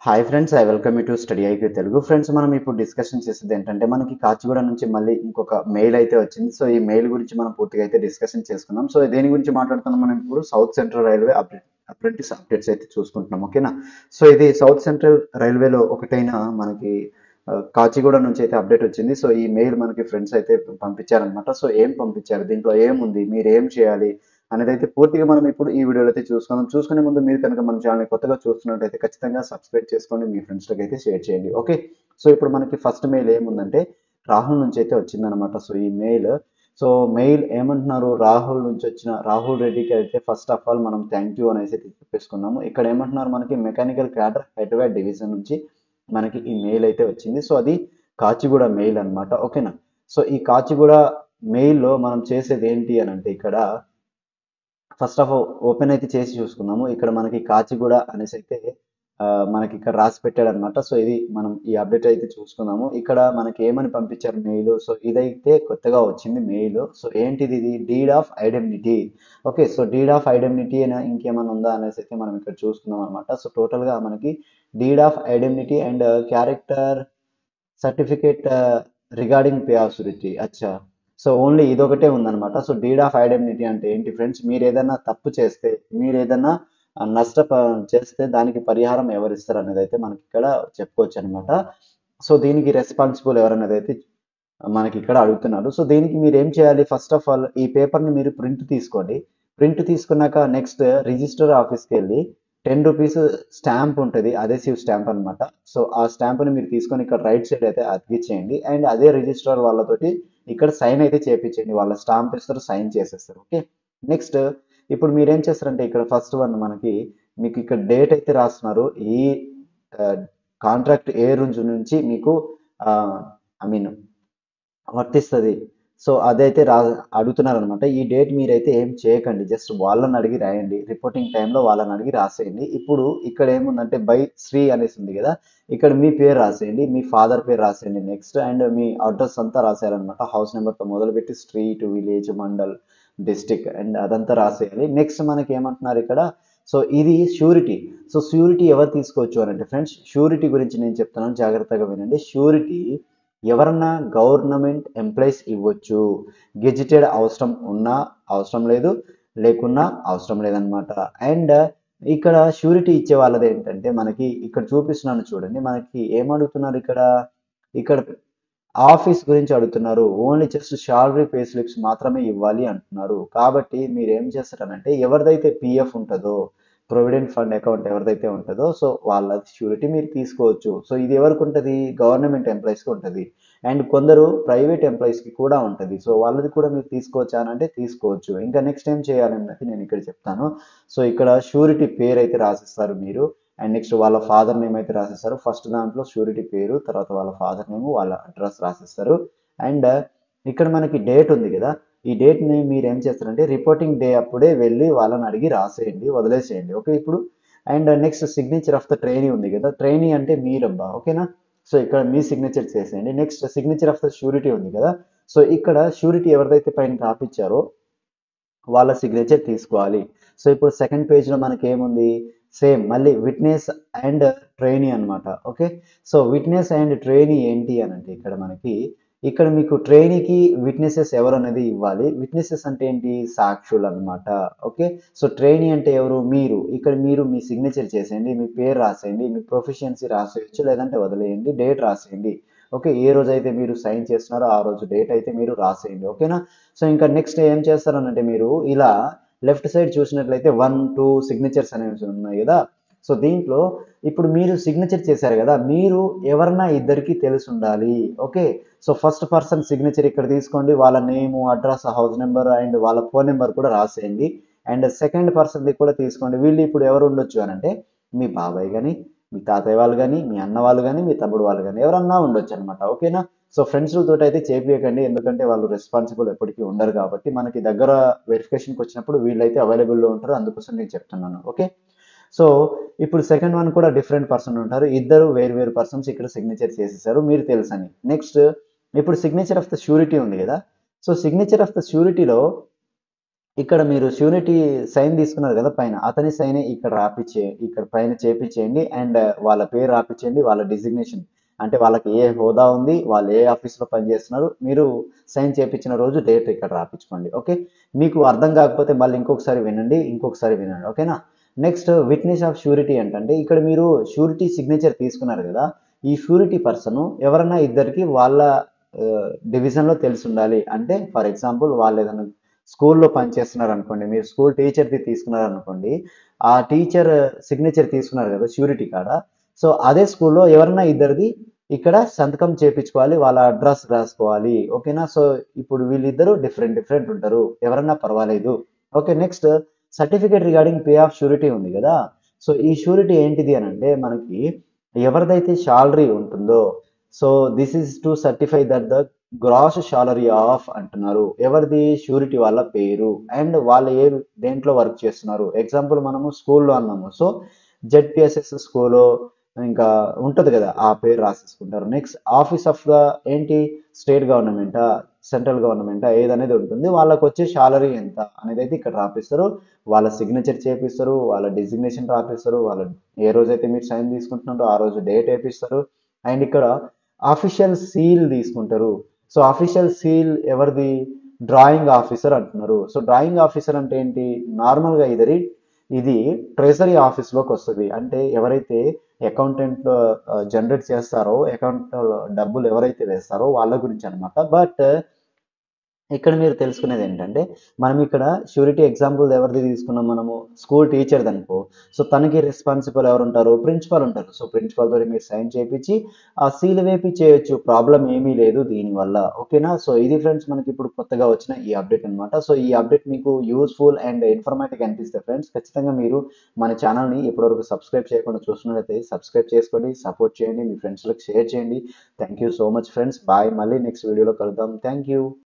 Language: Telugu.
hi friends I welcome you to study IQ Telugu friends మనం ఇప్పుడు డిస్కషన్ చేసేది ఏంటంటే మనకి కాచిగూడ నుంచి మళ్ళీ ఇంకొక మెయిల్ అయితే వచ్చింది సో ఈ మెయిల్ గురించి మనం పూర్తిగా అయితే డిస్కషన్ చేసుకుందాం సో దేని గురించి మాట్లాడుతున్నాం మనం ఇప్పుడు south central railway update apprentice updates అయితే చూసుకుంటున్నాం ఓకేనా సో ఇది సౌత్ సెంట్రల్ రైల్వేలో ఒకటైన మనకి ఆ, కాచిగూడ నుంచి అయితే అప్డేట్ వచ్చింది సో ఈ మెయిల్ మనకి ఫ్రెండ్స్ అయితే పంపించారనమాట సో ఏం పంపించారు దీంట్లో ఏముంది మీరు ఏం చేయాలి అనేది అయితే పూర్తిగా మనం ఇప్పుడు ఈ వీడియోలో అయితే చూసుకుందాం చూసుకునే ముందు మీరు కనుక మన ఛానల్ కొత్తగా చూస్తున్నట్టయితే ఖచ్చితంగా సబ్స్క్రైబ్ చేసుకోండి మీ ఫ్రెండ్స్కి అయితే షేర్ చేయండి ఓకే సో ఇప్పుడు మనకి ఫస్ట్ మెయిల్ ఏముందంటే రాహుల్ నుంచి అయితే వచ్చిందనమాట సో ఈ మెయిల్ సో మెయిల్ ఏమంటున్నారు రాహుల్ నుంచి వచ్చిన రాహుల్ రెడ్డికి అయితే ఫస్ట్ ఆఫ్ ఆల్ మనం థ్యాంక్ యూ అనేసి అయితే చెప్పేసుకున్నాము ఇక్కడ ఏమంటున్నారు మనకి మెకానికల్ క్యాడర్ హైదరాబాద్ డివిజన్ నుంచి మనకి ఈ మెయిల్ అయితే వచ్చింది సో అది కాచిగూడ మెయిల్ అన్నమాట ఓకేనా సో ఈ కాచిగూడ మెయిల్లో మనం చేసేది ఏంటి అని అంటే ఇక్కడ ఫస్ట్ ఆఫ్ ఆల్ ఓపెన్ అయితే చేసి చూసుకుందాము ఇక్కడ మనకి కాచిగూడ అనేసి అయితే ఆ, మనకి ఇక్కడ రాసి పెట్టాడు అనమాట సో ఇది మనం ఈ అప్డేట్ అయితే చూసుకుందాము ఇక్కడ మనకి ఏమని పంపించారు మెయిల్ సో ఇదైతే కొత్తగా వచ్చింది మెయిల్ సో ఏంటిది ఇది deed of identity okay so deed of identity అయినా ఇంకేమైనా ఉందా అనేసి అయితే మనం ఇక్కడ చూసుకుందాం అనమాట సో టోటల్గా మనకి deed of identity and character certificate regarding pay of surety అచ్చా సో ఓన్లీ ఇదొకటే ఉందన్నమాట సో డీడ్ ఆఫ్ ఐడెంటిటీ అంటే ఏంటి ఫ్రెండ్స్ మీరు ఏదైనా తప్పు చేస్తే మీరు ఏదైనా ఆ, నష్ట ప- చేస్తే దానికి పరిహారం ఎవరు ఇస్తారు అనేది అయితే మనకి ఇక్కడ చెప్పుకోవచ్చు అనమాట సో దీనికి రెస్పాన్సిబుల్ ఎవరనేది అయితే మనకి ఇక్కడ అడుగుతున్నారు సో దీనికి మీరు ఏం చేయాలి ఫస్ట్ ఆఫ్ ఆల్ ఈ పేపర్ని మీరు ప్రింట్ తీసుకోండి ప్రింట్ తీసుకున్నాక నెక్స్ట్ రిజిస్టర్ ఆఫీస్కి వెళ్ళి టెన్ రూపీస్ స్టాంప్ ఉంటుంది అదేసివ్ స్టాంప్ అన్నమాట సో ఆ స్టాంప్ని మీరు తీసుకొని ఇక్కడ రైట్ సైడ్ అయితే అతికిచ్చేయండి అండ్ అదే రిజిస్టర్ వాళ్ళతోటి ఇక్కడ సైన్ అయితే చేపించండి వాళ్ళ స్టాంప్ ఇస్తారు సైన్ చేసేస్తారు ఓకే నెక్స్ట్ ఇప్పుడు మీరు ఏం చేస్తారంటే ఇక్కడ ఫస్ట్ వన్ మనకి మీకు ఇక్కడ డేట్ అయితే రాస్తున్నారు ఈ కాంట్రాక్ట్ ఏ రోజు నుంచి మీకు ఐ మీన్ వర్తిస్తుంది సో అదైతే రా అడుగుతున్నారు అనమాట ఈ డేట్ మీరైతే ఏం చేయకండి జస్ట్ వాళ్ళని అడిగి రాయండి రిపోర్టింగ్ టైంలో వాళ్ళని అడిగి రాసేయండి ఇప్పుడు ఇక్కడ ఏముందంటే బై శ్రీ అనేసి ఉంది కదా ఇక్కడ మీ పేరు రాసేయండి మీ ఫాదర్ పేరు రాసేయండి నెక్స్ట్ అండ్ మీ అడ్రస్ అంతా రాసేయాలన్నమాట హౌస్ నెంబర్తో మొదలుపెట్టి street village mandal district and అదంతా రాసేయాలి నెక్స్ట్ మనకి ఏమంటున్నారు ఇక్కడ సో ఇది షూరిటీ సో షూరిటీ ఎవరు తీసుకోవచ్చు అని అంటే ఫ్రెండ్స్ షూరిటీ గురించి నేను చెప్తున్నాను జాగ్రత్తగా వినండి షూరిటీ ఎవరన్నా గవర్నమెంట్ ఎంప్లాయీస్ ఇవ్వచ్చు గెజిటెడ్ అవసరం ఉన్నా అవసరం లేదు లేకున్నా అవసరం లేదనమాట అండ్ ఇక్కడ షూరిటీ ఇచ్చే వాళ్ళది ఏంటంటే మనకి ఇక్కడ చూపిస్తున్నాను చూడండి మనకి ఏమడుగుతున్నారు ఇక్కడ ఇక్కడ ఆఫీస్ గురించి అడుగుతున్నారు only just salary pay slips మాత్రమే ఇవ్వాలి అంటున్నారు కాబట్టి మీరు ఏం చేస్తారనంటే ఎవరిదైతే పిఎఫ్ ఉంటుందో ప్రొవిడెంట్ ఫండ్ అకౌంట్ ఎవరిదైతే ఉంటుందో సో వాళ్ళ షూరిటీ మీరు తీసుకోవచ్చు సో ఇది ఎవరికి ఉంటుంది గవర్నమెంట్ ఎంప్లాయీస్కి ఉంటుంది అండ్ కొందరు ప్రైవేట్ ఎంప్లాయీస్కి కూడా ఉంటుంది సో వాళ్ళది కూడా మీరు తీసుకోవచ్చా అని అంటే తీసుకోవచ్చు ఇంకా నెక్స్ట్ ఏం చేయాలన్నది నేను ఇక్కడ చెప్తాను సో ఇక్కడ షూరిటీ పేరు అయితే రాసిస్తారు మీరు అండ్ నెక్స్ట్ వాళ్ళ ఫాదర్ నేమ్ అయితే రాసిస్తారు ఫస్ట్ దాంట్లో షూరిటీ పేరు తర్వాత వాళ్ళ ఫాదర్ నేమ్ వాళ్ళ అడ్రస్ రాసిస్తారు అండ్ ఇక్కడ మనకి డేట్ ఉంది కదా ఈ డేట్ని మీరు ఏం చేస్తారంటే రిపోర్టింగ్ డే అప్పుడే వెళ్ళి వాళ్ళని అడిగి రాసేయండి వదిలేసేయండి ఓకే ఇప్పుడు and next signature of the trainee ఉంది కదా ట్రైనీ అంటే మీరబ్బా ఓకేనా సో ఇక్కడ మీ సిగ్నేచర్ చేసేయండి next signature of the surety ఉంది కదా సో ఇక్కడ షూరిటీ ఎవరిదైతే పైన రాపిచ్చారో వాళ్ళ సిగ్నేచర్ తీసుకోవాలి సో ఇప్పుడు సెకండ్ పేజ్లో మనకి ఏముంది సేమ్ మళ్ళీ విట్నెస్ అండ్ ట్రైనీ అన్నమాట okay so witness and trainee ఏంటి అని అంటే ఇక్కడ మనకి ఇక్కడ మీకు ట్రైనీకి విట్నెసెస్ ఎవరు అనేది ఇవ్వాలి విట్నెసెస్ అంటే ఏంటి సాక్షులు అన్నమాట ఓకే సో ట్రైనీ అంటే ఎవరు మీరు ఇక్కడ మీరు మీ సిగ్నేచర్ చేసేయండి మీ పేరు రాసేయండి మీ ప్రొఫిషియన్సీ రాసేయచ్చు లేదంటే వదిలేయండి డేట్ రాసేయండి ఓకే ఏ రోజు అయితే మీరు సైన్ చేస్తున్నారో ఆ రోజు డేట్ అయితే మీరు రాసేయండి ఓకేనా సో ఇంకా నెక్స్ట్ ఏం చేస్తారనంటే మీరు ఇలా లెఫ్ట్ సైడ్ చూసినట్లయితే వన్ టూ సిగ్నేచర్స్ అనేవి ఉన్నాయి కదా సో దీంట్లో ఇప్పుడు మీరు సిగ్నేచర్ చేశారు కదా మీరు ఎవరన్నా ఇద్దరికి తెలిసి ఉండాలి okay so first person signature ఇక్కడ తీసుకోండి వాళ్ళ name address house number and వాళ్ళ ఫోన్ నెంబర్ కూడా రాసేయండి అండ్ సెకండ్ పర్సన్ది కూడా తీసుకోండి వీళ్ళు ఇప్పుడు ఎవరు ఉండొచ్చు అని అంటే మీ బాబాయ్ కానీ మీ తాతయ్య వాళ్ళు కానీ మీ అన్న వాళ్ళు కానీ మీ తమ్ముడు వాళ్ళు కానీ ఎవరన్నా ఉండొచ్చు అనమాట ఓకేనా సో ఫ్రెండ్స్లతో అయితే చేపియకండి ఎందుకంటే వాళ్ళు రెస్పాన్సిబుల్ ఎప్పటికీ ఉండరు కాబట్టి మనకి దగ్గర వెరిఫికేషన్కి వచ్చినప్పుడు వీళ్ళైతే అవైలబుల్లో ఉంటారు అందుకోసం నేను చెప్తున్నాను ఓకే సో ఇప్పుడు సెకండ్ వన్ కూడా డిఫరెంట్ పర్సన్ ఉంటారు ఇద్దరు వేరు వేరు పర్సన్స్ ఇక్కడ సిగ్నేచర్ చేసేసారు మీరు తెలుసని నెక్స్ట్ ఇప్పుడు సిగ్నేచర్ ఆఫ్ ద షూరిటీ ఉంది కదా సో సిగ్నేచర్ ఆఫ్ ద షూరిటీలో ఇక్కడ మీరు ష్యూరిటీ సైన్ తీసుకున్నారు కదా పైన అతని సైన్ ఇక్కడ రాపిచ్చే ఇక్కడ పైన చేపించేయండి అండ్ వాళ్ళ పేరు రాపిచ్చేయండి వాళ్ళ డిజిగ్నేషన్ అంటే వాళ్ళకి ఏ హోదా ఉంది వాళ్ళు ఏ ఆఫీస్లో పనిచేస్తున్నారు మీరు సైన్ చేపించిన రోజు డేట్ ఇక్కడ రాపించుకోండి ఓకే మీకు అర్థం కాకపోతే మళ్ళీ ఇంకొకసారి వినండి ఇంకొకసారి వినండి ఓకేనా నెక్స్ట్ విట్నెస్ ఆఫ్ షూరిటీ ఏంటంటే ఇక్కడ మీరు షూరిటీ సిగ్నేచర్ తీసుకున్నారు కదా ఈ షూరిటీ పర్సన్ ఎవరన్నా ఇద్దరికి వాళ్ళ డివిజన్లో తెలిసి ఉండాలి అంటే ఫర్ ఎగ్జాంపుల్ వాళ్ళు ఏదైనా స్కూల్లో పనిచేస్తున్నారు అనుకోండి మీరు స్కూల్ టీచర్ది తీసుకున్నారు అనుకోండి ఆ టీచర్ సిగ్నేచర్ తీసుకున్నారు కదా షూరిటీ కాడ సో అదే స్కూల్లో ఎవరన్నా ఇద్దరిది ఇక్కడ సంతకం చేపించుకోవాలి వాళ్ళ అడ్రస్ రాసుకోవాలి ఓకేనా సో ఇప్పుడు వీళ్ళిద్దరూ డిఫరెంట్ డిఫరెంట్ ఉంటారు ఎవరన్నా పర్వాలేదు okay next certificate regarding pay of surety ఉంది కదా సో ఈ షూరిటీ ఏంటిది అని అంటే మనకి ఎవరిదైతే శాలరీ ఉంటుందో so this is to certify that the gross salary of అంటున్నారు ఎవరిది షూరిటీ వాళ్ళ పేరు అండ్ వాళ్ళు ఏ దేంట్లో వర్క్ చేస్తున్నారు ఎగ్జాంపుల్ మనము స్కూల్లో అన్నాము సో జెడ్పిఎస్ఎస్ స్కూల్లో ఇంకా ఉంటుంది కదా ఆ పేరు రాసేసుకుంటారు నెక్స్ట్ ఆఫీస్ ఆఫ్ ద ఏంటి స్టేట్ గవర్నమెంటా సెంట్రల్ గవర్నమెంటా ఏదనేది ఉంటుంది వాళ్ళకి వచ్చే శాలరీ ఎంత అనేది అయితే ఇక్కడ రాపిస్తారు వాళ్ళ సిగ్నేచర్ చేపిస్తారు వాళ్ళ డిజిగ్నేషన్ రాపిస్తారు వాళ్ళ ఏ రోజైతే మీరు సైన్ తీసుకుంటున్నారో ఆ రోజు డేట్ వేపిస్తారు అండ్ ఇక్కడ అఫీషియల్ సీల్ తీసుకుంటారు సో అఫీషియల్ సీల్ ఎవరిది డ్రాయింగ్ ఆఫీసర్ అంటున్నారు సో డ్రాయింగ్ ఆఫీసర్ అంటే ఏంటి నార్మల్గా ఇదరి ఇది ట్రెజరీ ఆఫీస్లోకి వస్తుంది అంటే ఎవరైతే అకౌంటెంట్ జనరేట్ చేస్తారో అకౌంట్ డబ్బులు ఎవరైతే వేస్తారో వాళ్ళ గురించి అనమాట బట్ ఇక్కడ మీరు తెలుసుకునేది ఏంటంటే మనం ఇక్కడ షూరిటీ ఎగ్జాంపుల్ ఎవరిది తీసుకున్నాం మనము స్కూల్ టీచర్ది అనుకో సో తనకి రెస్పాన్సిబుల్ ఎవరు ఉంటారు ప్రిన్సిపల్ ఉంటారు సో ప్రిన్సిపల్ తోటి మీరు సైన్ చేయించి ఆ సీల్ వేపి చేయొచ్చు ప్రాబ్లం ఏమీ లేదు దీనివల్ల ఓకేనా సో ఇది ఫ్రెండ్స్ మనకి ఇప్పుడు కొత్తగా వచ్చిన ఈ అప్డేట్ అనమాట సో ఈ అప్డేట్ మీకు యూస్ఫుల్ అండ్ ఇన్ఫర్మేటివ్ అనిపిస్తే ఫ్రెండ్స్ ఖచ్చితంగా మీరు మన ఛానల్ని ఇప్పటివరకు సబ్స్క్రైబ్ చేయకుండా చూస్తున్నట్లయితే సబ్స్క్రైబ్ చేసుకోండి సపోర్ట్ చేయండి మీ ఫ్రెండ్స్లకు షేర్ చేయండి thank you so much friends bye మళ్ళీ నెక్స్ట్ వీడియోలో కలుద్దాం థ్యాంక్ యూ